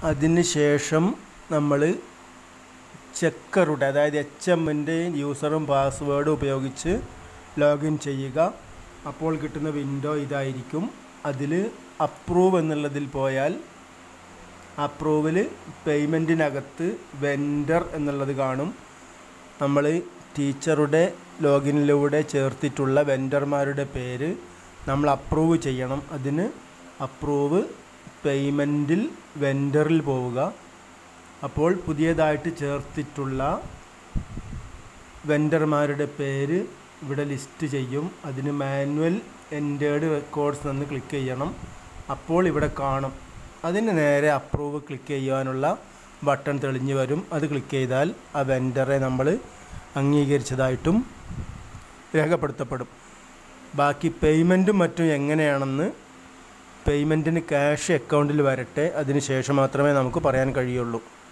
അതിന് ശേഷം നമ്മൾ ചെക്കറുടെ അതായത് എച്ച് എമ്മിൻ്റെ യൂസറും പാസ്വേഡും ഉപയോഗിച്ച് ലോഗിൻ ചെയ്യുക അപ്പോൾ കിട്ടുന്ന വിൻഡോ ഇതായിരിക്കും അതിൽ അപ്രൂവ് എന്നുള്ളതിൽ പോയാൽ അപ്രൂവിൽ പേയ്മെൻറ്റിനകത്ത് വെൻഡർ എന്നുള്ളത് കാണും നമ്മൾ ടീച്ചറുടെ ലോഗിനിലൂടെ ചേർത്തിട്ടുള്ള വെൻഡർമാരുടെ പേര് നമ്മൾ അപ്രൂവ് ചെയ്യണം അതിന് അപ്രൂവ് പേയ്മെൻറ്റിൽ വെൻഡറിൽ പോവുക അപ്പോൾ പുതിയതായിട്ട് ചേർത്തിട്ടുള്ള വെൻഡർമാരുടെ പേര് ഇവിടെ ലിസ്റ്റ് ചെയ്യും അതിന് മാനുവൽ എൻറ്റേർഡ് റെക്കോർഡ്സ് എന്ന് ക്ലിക്ക് ചെയ്യണം അപ്പോൾ ഇവിടെ കാണും അതിന് നേരെ അപ്രൂവ് ക്ലിക്ക് ചെയ്യാനുള്ള ബട്ടൺ തെളിഞ്ഞു വരും അത് ക്ലിക്ക് ചെയ്താൽ ആ വെൻഡറെ നമ്മൾ അംഗീകരിച്ചതായിട്ടും രേഖപ്പെടുത്തപ്പെടും ബാക്കി പേയ്മെൻറ്റും മറ്റും എങ്ങനെയാണെന്ന് പേയ്മെൻറ്റിന് ക്യാഷ് അക്കൗണ്ടിൽ വരട്ടെ അതിന് ശേഷം മാത്രമേ നമുക്ക് പറയാൻ കഴിയുള്ളൂ